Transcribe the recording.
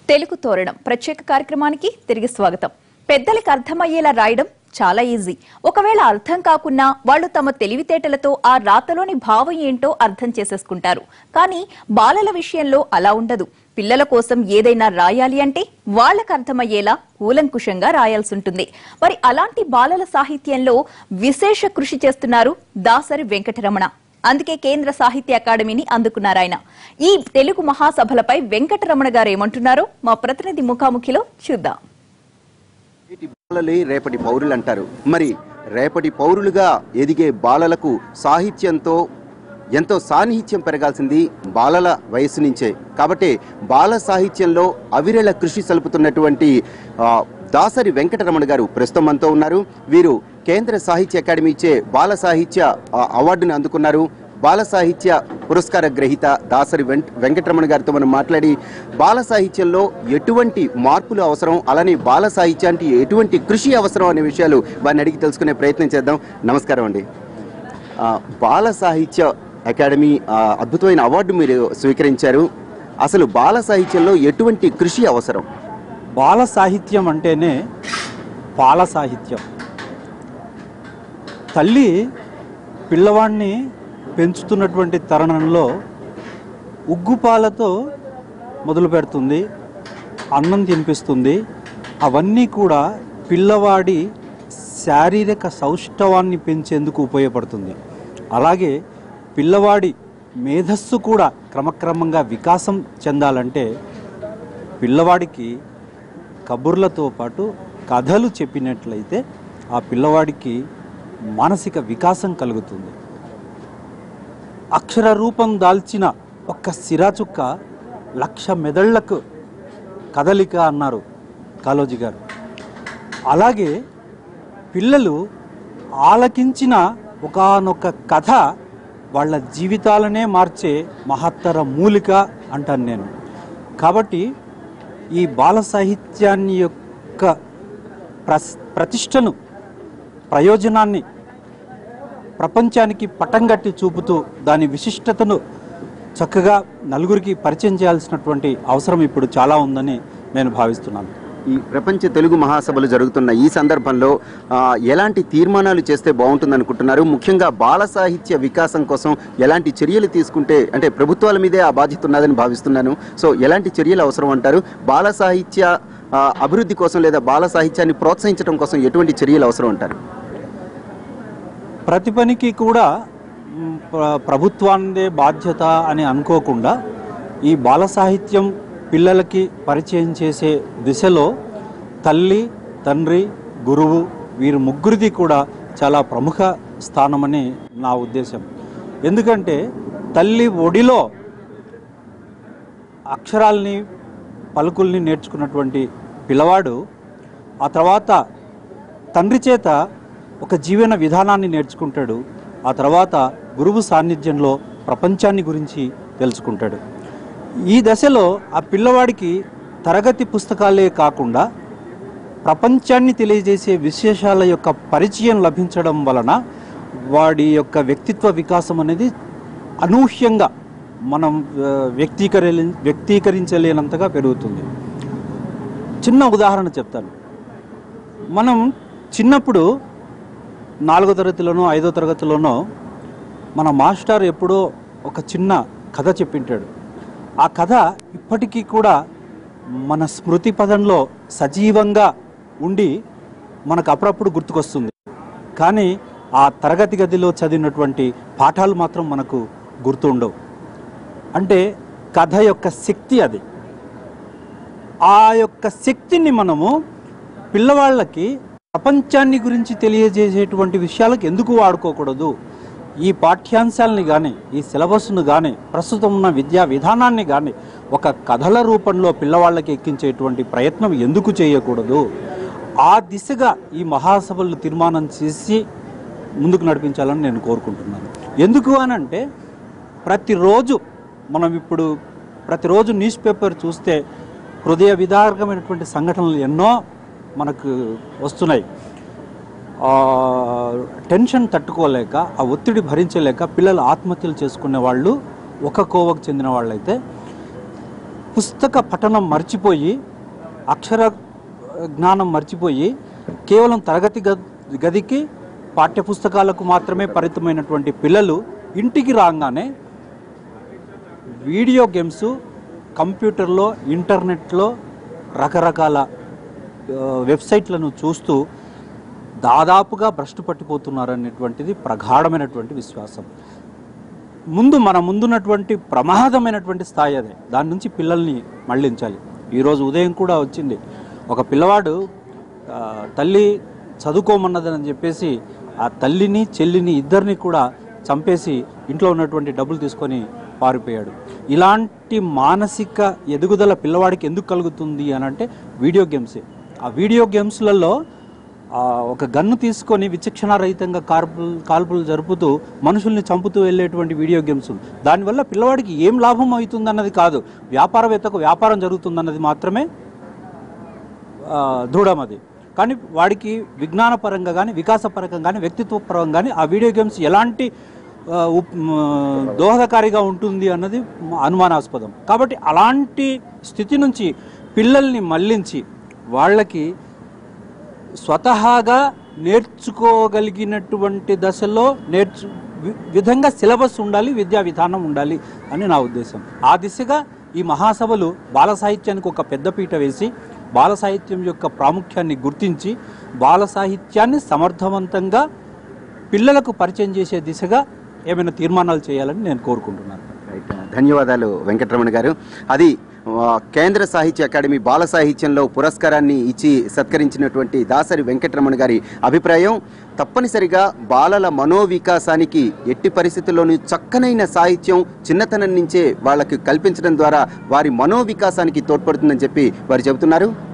తెలుగు తోరణం ప్రత్యేక కార్యక్రమానికి తిరిగి స్వాగతం పెద్దలకు అర్థమయ్యేలా రాయడం చాలా ఈజీ ఒకవేళ అర్థం కాకున్నా వాళ్ళు తమ తెలివితేటలతో ఆ రాతలోని భావం ఏంటో అర్థం చేసేసుకుంటారు కానీ బాలల విషయంలో అలా ఉండదు పిల్లల కోసం ఏదైనా రాయాలి అంటే వాళ్ళకు అర్థమయ్యేలా కూలంకుషంగా రాయాల్సి ఉంటుంది మరి అలాంటి బాలల సాహిత్యంలో విశేష కృషి చేస్తున్నారు దాసరి వెంకటరమణ అందుకే కేంద్ర సాహిత్య అకాడమీని అందుకున్నారాయన ఈ తెలుగు మహాసభలపై వెంకటరమణ గారు ఏమంటున్నారో మా ప్రతినిధి ముఖాముఖిలో చూద్దాం నేటి బాలలే రేపటి పౌరులు అంటారు మరి రేపటి పౌరులుగా ఎదిగే బాలలకు సాహిత్యంతో ఎంతో సాన్నిహిత్యం పెరగాల్సింది బాలల వయసు నుంచే కాబట్టి బాల సాహిత్యంలో అవిరళ కృషి సలుపుతున్నటువంటి ఆ, దాసరి వెంకటరమణ గారు ప్రస్తుతం మనతో ఉన్నారు వీరు కేంద్ర సాహిత్య అకాడమీ ఇచ్చే బాల సాహిత్య ఆ, అవార్డును అందుకున్నారు బాల సాహిత్య పురస్కార గ్రహీత దాసరి వెంట వెంకటరమణ గారితో మనం మాట్లాడి బాల సాహిత్యంలో ఎటువంటి మార్పులు అవసరం అలానే బాల సాహిత్యానికి ఎటువంటి కృషి అవసరం అనే విషయాలు వారిని అడిగి తెలుసుకునే ప్రయత్నం చేద్దాం నమస్కారం అండి ఆ, బాల సాహిత్య అకాడమీ ఆ, అద్భుతమైన అవార్డు మీరు స్వీకరించారు అసలు బాల సాహిత్యంలో ఎటువంటి కృషి అవసరం బాల సాహిత్యం అంటేనే బాల సాహిత్యం తల్లి పిల్లవాడిని పెంచుతున్నటువంటి తరుణంలో ఉగ్గుపాలతో మొదలు పెడుతుంది అన్నం తినిపిస్తుంది అవన్నీ కూడా పిల్లవాడి శారీరక సౌష్ఠవాన్ని పెంచేందుకు ఉపయోగపడుతుంది అలాగే పిల్లవాడి మేధస్సు కూడా క్రమక్రమంగా వికాసం చెందాలంటే పిల్లవాడికి కబుర్లతో పాటు కథలు చెప్పినట్లయితే ఆ పిల్లవాడికి మానసిక వికాసం కలుగుతుంది అక్షర రూపం దాల్చిన ఒక్క సిరాచుక్క లక్ష మెదళ్లకు కదలిక అన్నారు కాలోజీ గారు అలాగే పిల్లలు ఆలకించిన ఒకానొక కథ వాళ్ళ జీవితాలనే మార్చే మహత్తర మూలిక అంటాను నేను కాబట్టి ఈ బాల సాహిత్యాన్ని యొక్క ప్రస్ ప్రతిష్టను ప్రయోజనాన్ని ప్రపంచానికి పటంగట్టి చూపుతూ దాని విశిష్టతను చక్కగా నలుగురికి పరిచయం చేయాల్సినటువంటి అవసరం ఇప్పుడు చాలా ఉందని నేను భావిస్తున్నాను ఈ ప్రపంచ తెలుగు మహాసభలు జరుగుతున్న ఈ సందర్భంలో ఆ, ఎలాంటి తీర్మానాలు చేస్తే బాగుంటుంది అనుకుంటున్నారు ముఖ్యంగా బాల సాహిత్య వికాసం కోసం ఎలాంటి చర్యలు తీసుకుంటే అంటే ప్రభుత్వాల మీదే ఆ బాధ్యత ఉన్నదని భావిస్తున్నాను సో ఎలాంటి చర్యలు అవసరం అంటారు బాల సాహిత్య ఆ, అభివృద్ధి కోసం లేదా బాల సాహిత్యాన్ని ప్రోత్సహించడం కోసం ఎటువంటి చర్యలు అవసరం అంటారు ప్రతి పనికి కూడా మ్, ప్ర- ప్రభుత్వానిదే బాధ్యత అని అనుకోకుండా ఈ బాల సాహిత్యం పిల్లలకి పరిచయం చేసే దిశలో తల్లి తండ్రి గురువు వీరు ముగ్గురిది కూడా చాలా ప్రముఖ స్థానమని నా ఉద్దేశం ఎందుకంటే తల్లి ఒడిలో అక్షరాల్ని పలుకుల్ని నేర్చుకున్నటువంటి పిల్లవాడు ఆ తర్వాత తండ్రి చేత ఒక జీవన విధానాన్ని నేర్చుకుంటాడు ఆ తర్వాత గురువు సాన్నిధ్యంలో ప్రపంచాన్ని గురించి తెలుసుకుంటాడు ఈ దశలో ఆ పిల్లవాడికి తరగతి పుస్తకాలే కాకుండా ప్రపంచాన్ని తెలియజేసే విశేషాల యొక్క పరిచయం లభించడం వలన వాడి యొక్క వ్యక్తిత్వ వికాసం అనేది అనూహ్యంగా మనం ఆ, వ్యక్తీకరి వ్యక్తీకరించలేనంతగా పెరుగుతుంది చిన్న ఉదాహరణ చెప్తాను మనం చిన్నప్పుడు నాలుగో తరగతిలోనో ఐదో తరగతిలోనో మన మాస్టర్ ఎప్పుడో ఒక చిన్న కథ చెప్పింటాడు ఆ కథ ఇప్పటికీ కూడా మన స్మృతి పదంలో సజీవంగా ఉండి మనకు అప్పుడప్పుడు గుర్తుకొస్తుంది కానీ ఆ తరగతి గదిలో చదివినటువంటి పాఠాలు మాత్రం మనకు గుర్తుండవు అంటే కథ యొక్క శక్తి అది ఆ యొక్క శక్తిని మనము పిల్లవాళ్ళకి ప్రపంచాన్ని గురించి తెలియజేసేటువంటి విషయాలకు ఎందుకు వాడుకోకూడదు ఈ పాఠ్యాంశాలని కానీ ఈ సిలబస్ను కానీ ప్రస్తుతం ఉన్న విద్యా విధానాన్ని కానీ ఒక కథల రూపంలో పిల్లవాళ్ళకి ఎక్కించేటువంటి ప్రయత్నం ఎందుకు చేయకూడదు ఆ దిశగా ఈ మహాసభలు తీర్మానం చేసి ముందుకు నడిపించాలని నేను కోరుకుంటున్నాను ఎందుకు అనంటే ప్రతిరోజు మనం ఇప్పుడు ప్రతిరోజు న్యూస్ పేపర్ చూస్తే హృదయ విదారకమైనటువంటి సంఘటనలు ఎన్నో మనకు వస్తున్నాయి ఆ, టెన్షన్ తట్టుకోలేక ఆ ఒత్తిడి భరించలేక పిల్లలు ఆత్మహత్యలు చేసుకునే వాళ్ళు ఒక కోవకు చెందిన వాళ్ళైతే పుస్తక పఠనం మర్చిపోయి అక్షర జ్ఞానం మర్చిపోయి కేవలం తరగతి గ- గదికి పాఠ్యపుస్తకాలకు మాత్రమే పరిమితమైనటువంటి పిల్లలు ఇంటికి రాగానే వీడియో గేమ్స్ కంప్యూటర్లో ఇంటర్నెట్లో రకరకాల ఆ, వెబ్సైట్లను చూస్తూ దాదాపుగా భ్రష్టు పట్టిపోతున్నారనేటువంటిది ప్రగాఢమైనటువంటి విశ్వాసం ముందు మన ముందున్నటువంటి ప్రమాదమైనటువంటి స్థాయి అదే దాని నుంచి పిల్లల్ని మళ్ళించాలి ఈరోజు ఉదయం కూడా వచ్చింది ఒక పిల్లవాడు ఆ, తల్లి చదువుకోమన్నదని చెప్పేసి ఆ తల్లిని చెల్లిని ఇద్దరిని కూడా చంపేసి ఇంట్లో ఉన్నటువంటి డబ్బులు తీసుకొని పారిపోయాడు ఇలాంటి మానసిక ఎదుగుదల పిల్లవాడికి ఎందుకు కలుగుతుంది అని అంటే వీడియో గేమ్సే ఆ వీడియో గేమ్స్లలో ఆ, ఒక గన్ను తీసుకొని విచక్షణారహితంగా కాల్పులు కాల్పులు జరుపుతూ మనుషుల్ని చంపుతూ వెళ్ళేటువంటి వీడియో గేమ్స్ దానివల్ల పిల్లవాడికి ఏం లాభం అవుతుందన్నది కాదు వ్యాపారవేత్తకు వ్యాపారం జరుగుతుందన్నది మాత్రమే ఆ, దృఢం అది కానీ వాడికి విజ్ఞానపరంగా కానీ వికాసపరంగా కానీ వ్యక్తిత్వపరంగా కానీ ఆ వీడియో గేమ్స్ ఎలాంటి ఆ, ఉప్- మ్, దోహదకారిగా ఉంటుంది అన్నది అనుమానాస్పదం కాబట్టి అలాంటి స్థితి నుంచి పిల్లల్ని మళ్ళించి వాళ్ళకి స్వతహాగా నేర్చుకోగలిగినటువంటి దశలో నేర్చు వి- విధంగా సిలబస్ ఉండాలి విద్యా విధానం ఉండాలి అని నా ఉద్దేశం ఆ దిశగా ఈ మహాసభలు బాల సాహిత్యానికి ఒక పెద్దపీట వేసి బాల సాహిత్యం యొక్క ప్రాముఖ్యాన్ని గుర్తించి బాల సాహిత్యాన్ని సమర్థవంతంగా పిల్లలకు పరిచయం చేసే దిశగా ఏమైనా తీర్మానాలు చేయాలని నేను కోరుకుంటున్నాను రైట్ ధన్యవాదాలు వెంకటరమణ గారు అది ఆ, కేంద్ర సాహిత్య అకాడమీ బాల సాహిత్యంలో పురస్కారాన్ని ఇచ్చి సత్కరించినటువంటి దాసరి వెంకటరమణ గారి అభిప్రాయం తప్పనిసరిగా బాలల మనోవికాసానికి ఎట్టి పరిస్థితుల్లోనూ చక్కనైన సాహిత్యం చిన్నతనం నుంచే వాళ్ళకి కల్పించడం ద్వారా వారి మనోవికాసానికి తోడ్పడుతుందని చెప్పి వారు చెబుతున్నారు